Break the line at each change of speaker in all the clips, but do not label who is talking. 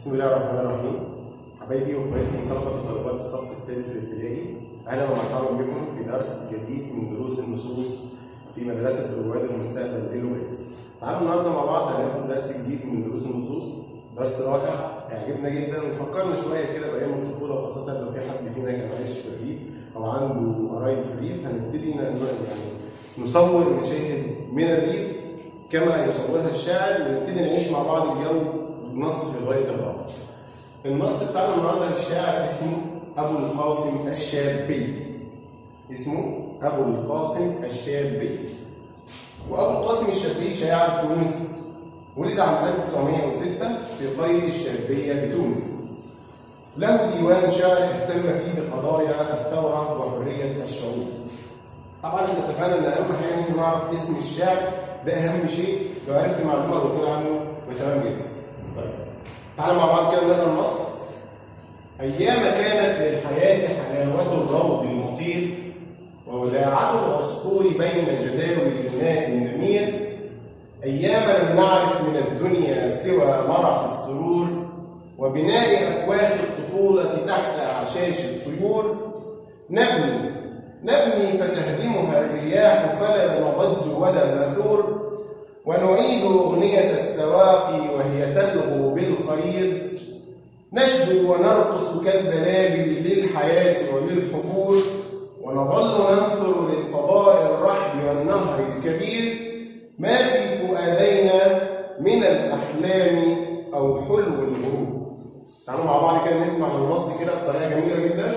بسم الله الرحمن الرحيم حبايبي واخواتي طلبة وطالبات الصف السادس الابتدائي اهلا ومرحبا بكم في درس جديد من دروس النصوص في مدرسة رواد المستقبل للغات. تعالوا النهارده مع بعض هناخد درس جديد من دروس النصوص درس رائع هيعجبنا جدا ويفكرنا شويه كده بايام الطفوله وخاصه لو في حد فينا كان عايش في الريف او عنده قرايب في الريف هنبتدي ن- يعني نصور مشاهد من الريف كما يصورها الشاعر ونبتدي نعيش مع بعض الجو نص في غايه الروعه. النص بتاعنا النهارده للشاعر اسمه ابو القاسم الشابي. اسمه ابو القاسم الشابي. وابو القاسم الشابي شاعر تونسي ولد عام 1906 في قرية الشابية بتونس. له ديوان شعر اهتم فيه بقضايا الثورة وحرية الشعوب. طبعا احنا اتفقنا ان اهم حاجه ان نعرف اسم الشاعر ده اهم شيء لو عرفت معلومه او اتنين عنه يبقى تمام جدا. طيب تعالى مع بعض كده نقرا النص. ايام كانت للحياه حلاوه الروض المطير ووداعة العصفور بين جداول الماء النمير أيام لم نعرف من الدنيا سوى مرح السرور وبناء أكواخ الطفولة تحت أعشاش الطيور نبني نبني فتهدمها الرياح فلا نضج ولا نثور ونعيد أغنية السواقي وهي تلغو بالخير نشدو ونرقص كالبلابل للحياة وللحفور ونظل ننثر للفضاء الرحب والنهر الكبير ما في فؤادينا من الأحلام أو حلو الغروب تعالوا مع بعض كده نسمع النص كده بطريقة جميلة جدا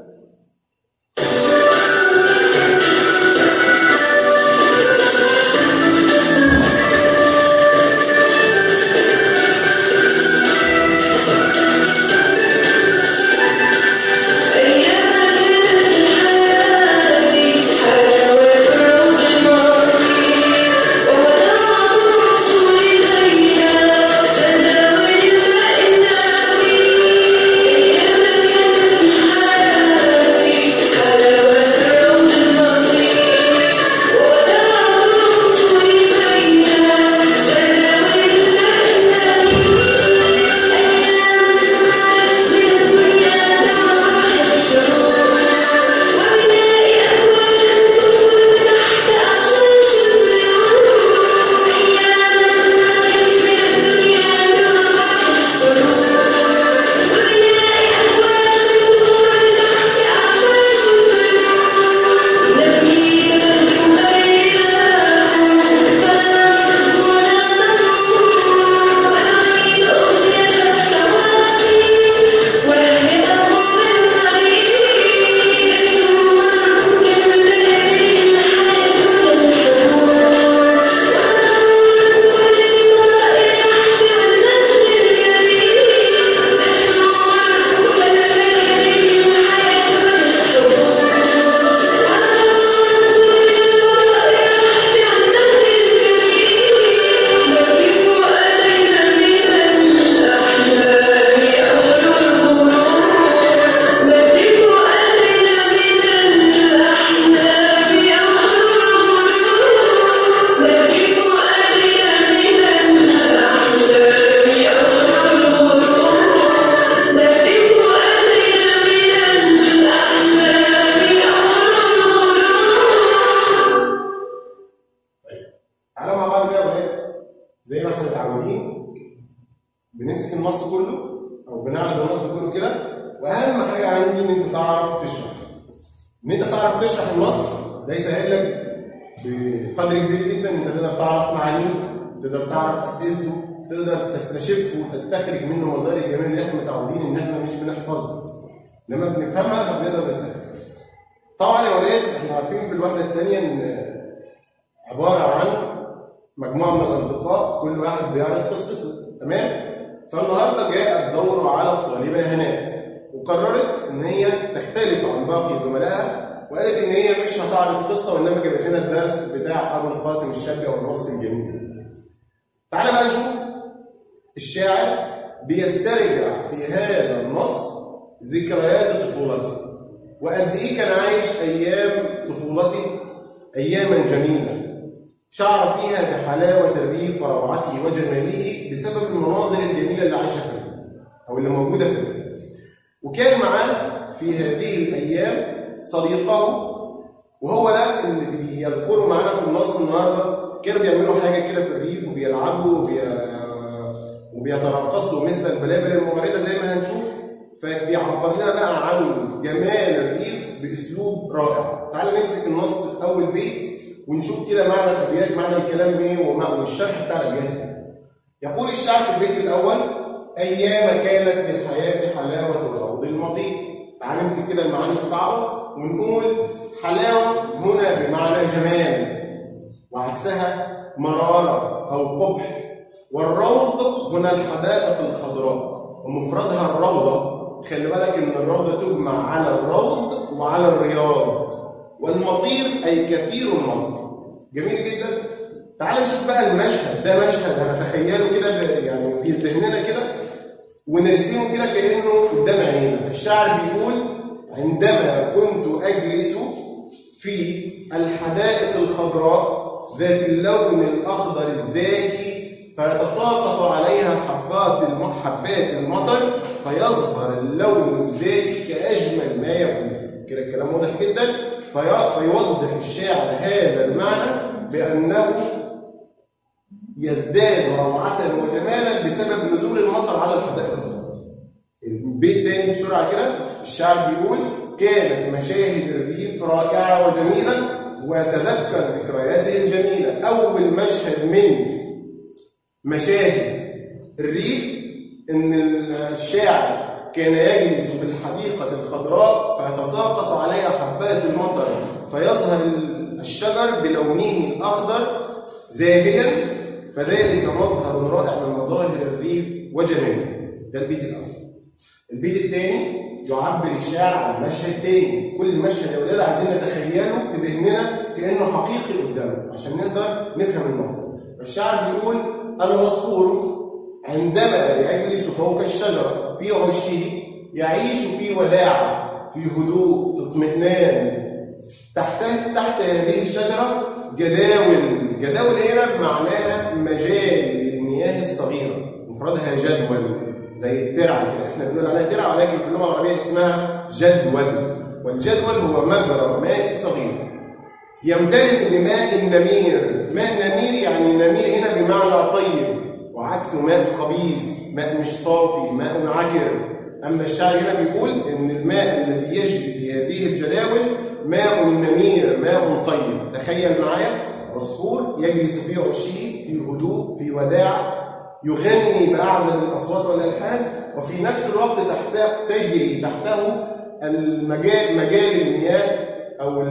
تعالوا مع بعض بقى يا ولاد زي ما احنا متعودين بنمسك النص كله او بنعرض النص كله كده واهم حاجه عندي ان انت تعرف تشرح ان انت تعرف تشرح النص ده يسهل لك بقدر كبير جدا ان انت تقدر تعرف معانيه تقدر تعرف اسئلته تقدر تستشفه وتستخرج منه مظاهر الجمال اللي احنا متعودين ان احنا مش بنحفظها لما بنفهمها فبنقدر نستخرجها طبعا يا ولاد احنا عارفين في الوحده الثانيه ان عباره عن مجموعه من الاصدقاء كل واحد بيعرض قصته تمام فالنهارده جاء الدور على الطالبه هناء وقررت ان هي تختلف عن باقي زملائها وقالت ان هي مش هتعرض قصه وانما جابت لنا الدرس بتاع ابو القاسم الشابي او النص الجميل تعالى بقى نشوف الشاعر بيسترجع في هذا النص ذكريات طفولته وقد ايه كان عايش ايام طفولته اياما جميله شعر فيها بحلاوه الريف وروعته وجماله بسبب المناظر الجميله اللي عاش فيها او اللي موجوده في الريف وكان معاه في هذه الايام صديقه وهو ده اللي بيذكره معانا في النص النهارده كانوا بيعملوا حاجه كده في الريف وبيلعبوا وبي... وبيترقصوا مثل البلابل المغرده زي ما هنشوف فبيعبر لنا بقى عن جمال الريف باسلوب رائع. تعال نمسك النص في اول بيت ونشوف كده معنى الابيات معنى الكلام ايه والشرح بتاع الابيات يقول الشعر في البيت الاول ايام كانت للحياه حلاوه الارض المطير. تعال نمسك كده المعاني الصعبه ونقول حلاوه هنا بمعنى جمال وعكسها مراره او قبح والروض هنا الحدائق الخضراء ومفردها الروضه خلي بالك ان الروضه تجمع على الروض وعلى الرياض والمطير اي كثير المطر جميل جدا تعال نشوف بقى المشهد ده مشهد هنتخيله كده يعني في ذهننا كده ونرسمه كده كانه قدام عينينا الشاعر بيقول عندما كنت اجلس في الحدائق الخضراء ذات اللون الاخضر الزاكي فيتساقط عليها حبات حبات المطر فيظهر اللون الزاكي كاجمل ما يكون كده الكلام واضح جدا فيوضح الشاعر هذا المعنى بانه يزداد روعة وجمالا بسبب نزول المطر على الحدائق الخضراء. البيت تاني بسرعة كده الشاعر بيقول كانت مشاهد الريف رائعة وجميلة وتذكر ذكرياته الجميلة أول مشهد من مشاهد الريف إن الشاعر كان يجلس في الحديقة الخضراء فيتساقط عليها حبات المطر فيظهر الشجر بلونه الأخضر زاهيا فذلك مظهر رائع من مظاهر الريف وجماله ده البيت الأول البيت الثاني يعبر الشاعر عن مشهد تاني كل مشهد يا ولاد عايزين نتخيله في ذهننا كانه حقيقي قدامنا عشان نقدر نفهم النص فالشاعر بيقول العصفور عندما يجلس فوق الشجره في عشه يعيش في وداعه في هدوء في اطمئنان تحت تحت هذه الشجره جداول جداول هنا بمعناها مجاري المياه الصغيره مفردها جدول زي الترعه كده احنا بنقول عليها ترعه ولكن في اللغه العربيه اسمها جدول والجدول هو مجرى ماء صغير يمتلئ بماء نمير ماء نمير يعني نمير هنا بمعنى طيب وعكسه ماء خبيث ماء مش صافي ماء عكر اما الشاعر هنا بيقول ان الماء الذي يجري في هذه الجداول ماء نمير ماء طيب تخيل معايا عصفور يجلس في عشه في هدوء في وداع يغني بأعذب الأصوات والألحان وفي نفس الوقت تحت تجري تحته المجال مجال المياه أو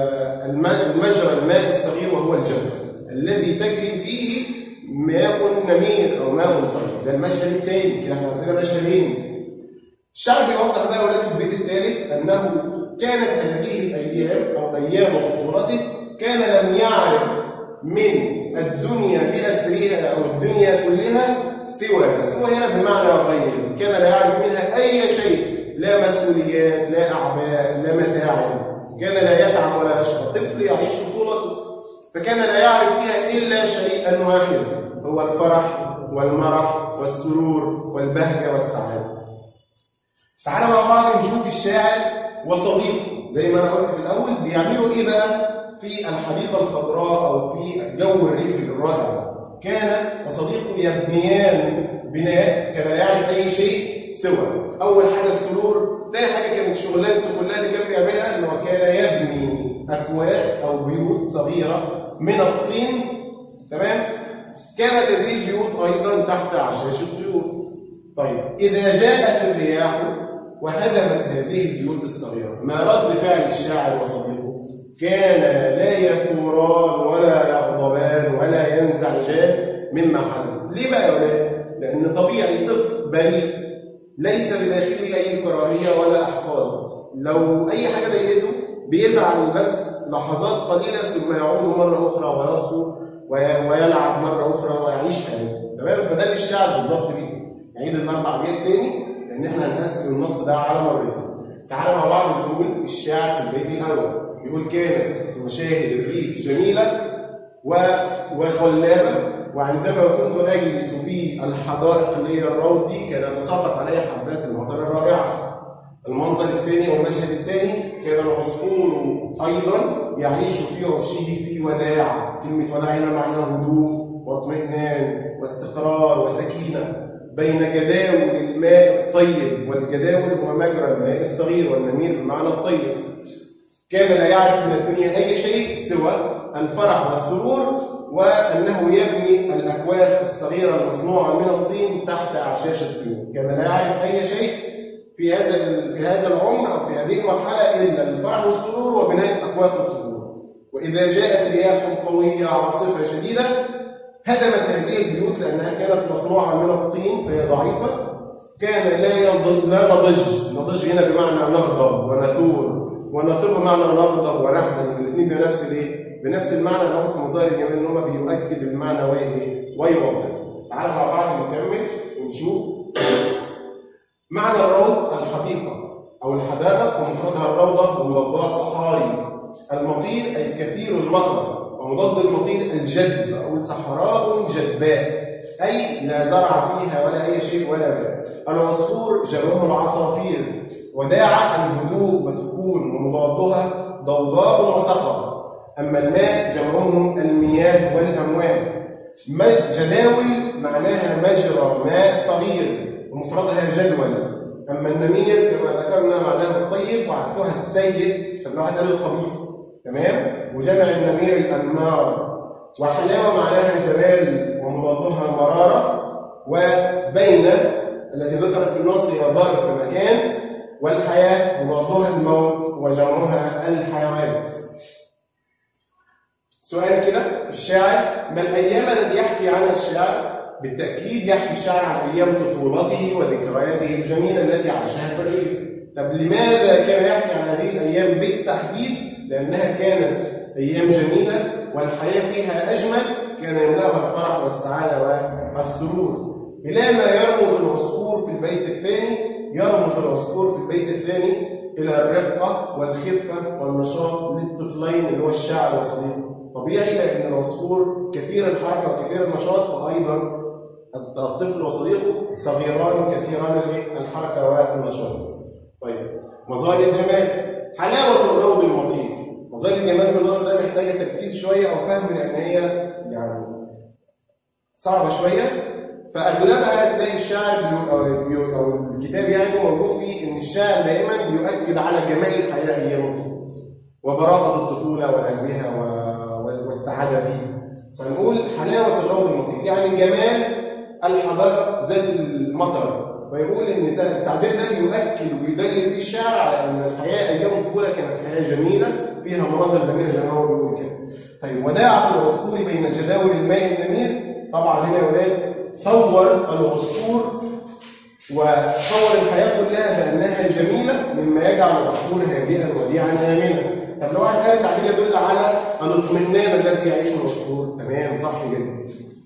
المجرى الماء الصغير وهو الجبل الذي تجري فيه ماء نمير أو ماء طيب ده المشهد الثاني يعني عندنا مشهدين الشعب يوضح بقى ولاد البيت الثالث أنه كانت هذه الأيام أو أيام طفولته كان لم يعرف من الدنيا بأسرها أو الدنيا كلها سوى سوى هنا بمعنى غير كان لا يعرف منها أي شيء لا مسؤوليات لا أعباء لا متاعب كان لا يتعب ولا يشقى طفل يعيش طفولته فكان لا يعرف فيها إلا شيئا واحدا هو الفرح والمرح والسرور والبهجة والسعادة تعالى مع بعض نشوف الشاعر وصديقه زي ما انا قلت في الاول بيعملوا ايه بقى في الحديقه الخضراء او في الجو الريفي الرائع كان وصديقه يبنيان بناء كان لا يعرف اي شيء سوى اول حاجه السرور ثاني حاجه كانت شغلانته كلها اللي كان بيعملها انه كان يبني اكواخ او بيوت صغيره من الطين تمام كانت هذه البيوت ايضا تحت عشاش الطيور طيب اذا جاءت الرياح وهدمت هذه البيوت الصغيره ما رد فعل الشاعر وصديقه كان لا يثوران ولا يغضبان ولا ينزعجان مما حدث ليه بقى يا ولاد لان طبيعي طفل بريء ليس بداخله اي كراهيه ولا احقاد لو اي حاجه ضايقته بيزعل بس لحظات قليله ثم يعود مره اخرى ويصفو ويلعب مره اخرى ويعيش حياته تمام فده اللي الشعر بالظبط بيه نعيد الاربع ابيات تاني لان احنا هنقسم النص ده على مرتين تعالى مع بعض نقول الشعر في البيت الاول يقول كانت مشاهد الريف جميله وخلابه وعندما كنت اجلس في الحدائق اللي هي الروض دي كان يتساقط علي حبات المطر الرائعه المنظر الثاني او المشهد الثاني كان العصفور ايضا يعيش في عشه في وداع كلمه وداع هنا معناها هدوء واطمئنان واستقرار وسكينه بين جداول الماء الطيب والجداول هو مجرى الماء الصغير والنمير بمعنى الطيب كان لا يعرف من الدنيا اي شيء سوى الفرح والسرور وانه يبني الاكواخ الصغيره المصنوعه من الطين تحت اعشاش الطيور كان لا يعرف اي شيء في هذا في هذا العمر او في هذه المرحله الا الفرح والسرور وبناء اكواخ الطفوله واذا جاءت رياح قويه عاصفه شديده هدمت هذه البيوت لانها كانت مصنوعه من الطين فهي ضعيفه كان لا يضج لا نضج نضج هنا بمعنى نغضب ونثور ونثور بمعنى نغضب ونحزن الاثنين بنفس الايه؟ بنفس المعنى ناخد مظاهر الجمال ان هم بيؤكد المعنى وايه؟ ويوضح تعالوا مع بعض نكمل ونشوف معنى الروض الحديقه او الحدائق ومفردها الروضه ومضادها الصحاري المطير اي كثير المطر ومضاد المطير الجد او صحراء جدباء اي لا زرع فيها ولا اي شيء ولا ماء العصفور جمعه العصافير وداع الهدوء وسكون ومضادها ضوضاء وصخب اما الماء جمعهم المياه والامواج جداول معناها مجرى ماء صغير ومفردها جدول اما النمير كما ذكرنا معناه الطيب وعكسها السيء فالواحد قال الخبيث تمام وجمع النمير الانمار وحلاوه معناها جمال ومضادها مراره وبين التي ذكرت في النص هي ظرف مكان والحياه مضادها الموت وجمعها الحيوانات سؤال كده الشاعر ما الايام التي يحكي عنها الشاعر بالتاكيد يحكي الشاعر عن ايام طفولته وذكرياته الجميله التي عاشها في الريف طب لماذا كان يحكي عن هذه الايام بالتحديد لانها كانت ايام جميله والحياه فيها اجمل كان يملاها الفرح والسعاده والسرور الى ما يرمز العصفور في البيت الثاني يرمز العصفور في البيت الثاني الى الرقه والخفه والنشاط للطفلين اللي هو الشاعر وصديقه طبيعي لان العصفور كثير الحركه وكثير النشاط وايضا الطفل وصديقه صغيران كثيران الحركه والنشاط. طيب مظاهر الجمال حلاوه الروض المطير مظاهر الجمال في النص ده محتاجه تركيز شويه او فهم لان هي يعني صعبه شويه فاغلبها تلاقي الشاعر بيو أو, او الكتاب يعني موجود فيه ان الشاعر دائما بيؤكد على جمال الحياه ايام الطفوله وبراءه الطفوله ولهوها والسعاده فيه فنقول حلاوه الروض المطير يعني جمال الحدائق ذات المطر فيقول ان التعبير ده بيؤكد وبيدلل فيه الشاعر على ان الحياه ايام الطفوله كانت حياه جميله فيها مناظر جميله زي ما هو بيقول كده. طيب وداعة العصفور بين جداول الماء النمير طبعا هنا يا ولاد صور العصفور وصور الحياه كلها بانها جميله مما يجعل العصفور هادئا وديعا امنا. طب لو واحد قال التعبير يدل على الاطمئنان الذي يعيشه العصفور تمام صح جدا.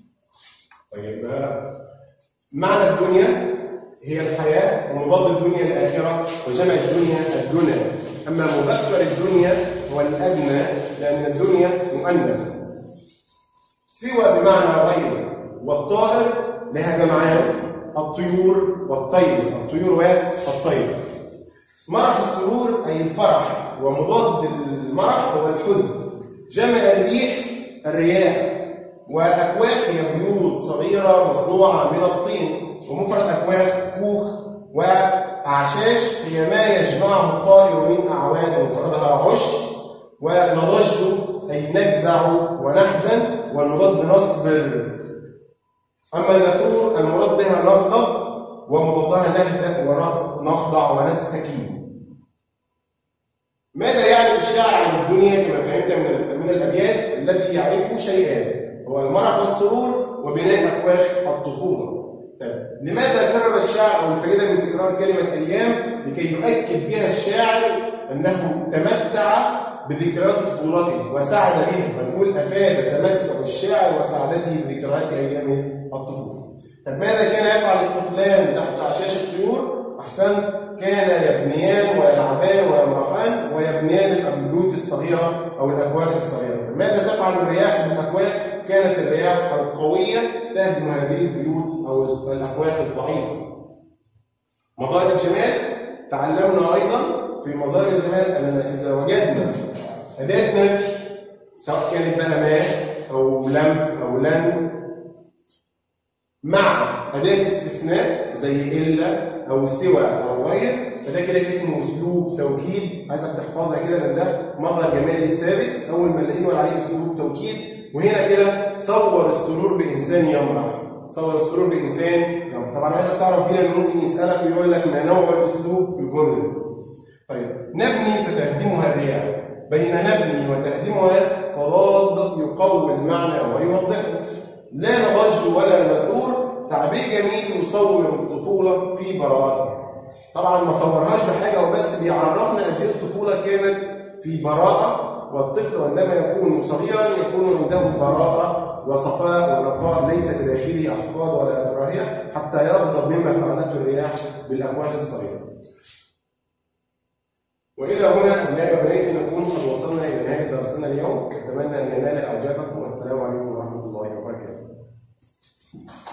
طيب معنى الدنيا هي الحياة ومضاد الدنيا الآخرة وجمع الدنيا الدنيا أما مذكر الدنيا هو الأدنى لأن الدنيا مؤنث سوى بمعنى غير والطائر لها جمعان الطيور والطير الطيور والطير مرح السرور أي الفرح ومضاد المرح هو الحزن جمع الريح الرياح وأكواخ هي بيوت صغيرة مصنوعة من الطين ومفرد أكواخ كوخ وأعشاش هي ما يجمعه الطائر من أعواد مفردها عش ونضج أي نجزع ونحزن والمضاد نصبر أما النثور المراد بها نغضب ومضادها نهدأ ونخضع ونستكين ماذا يعرف الشاعر عن الدنيا كما فهمت من من الابيات التي يعرفه شيئان هو المرح والسرور وبناء اكواخ الطفوله. طيب لماذا كرر الشاعر او الفائده من تكرار كلمه ايام لكي يؤكد بها الشاعر انه تمتع بذكريات طفولته وسعد بها فنقول افاد تمتع الشاعر وسعادته بذكريات ايام الطفوله. طب ماذا كان يفعل الطفلان تحت عشاش الطيور؟ احسنت كان يبنيان ويلعبان ويمرحان ويبنيان البيوت الصغيره او الاكواخ الصغيره. ماذا تفعل الرياح بالاكواخ؟ كانت الرياح القوية تهدم هذه البيوت أو الأكواخ الضعيفة. مظاهر الجمال تعلمنا أيضا في مظاهر الجمال أننا إذا وجدنا أداة نفي سواء كانت بقى ما أو لم أو لن مع أداة استثناء زي إلا أو سوى أو غير فده كده اسمه أسلوب توكيد عايزك تحفظها كده لأن ده مظهر جمالي ثابت أول ما نلاقيه نقول عليه أسلوب توكيد وهنا كده صور السرور بإنسان يمرح صور السرور بإنسان يمرح طبعا عايزك تعرف هنا إنه ممكن يسألك ويقول لك ما نوع الأسلوب في الجملة طيب نبني فتهدمها الرياح بين نبني وتهدمها تضاد يقوي المعنى ويوضحه لا نضج ولا نثور تعبير جميل يصور الطفولة في براءتها طبعا ما صورهاش بحاجة وبس بيعرفنا قد ايه الطفولة كانت في براءة والطفل عندما يكون صغيرا يكون عنده براءة وصفاء ونقاء ليس بداخله أحقاد ولا كراهية حتى يغضب مما فعلته الرياح بالأمواج الصغيرة. وإلى هنا أبنائي وبناتي نكون قد وصلنا إلى نهاية درسنا اليوم أتمنى أن ينال إعجابكم والسلام عليكم ورحمة الله وبركاته.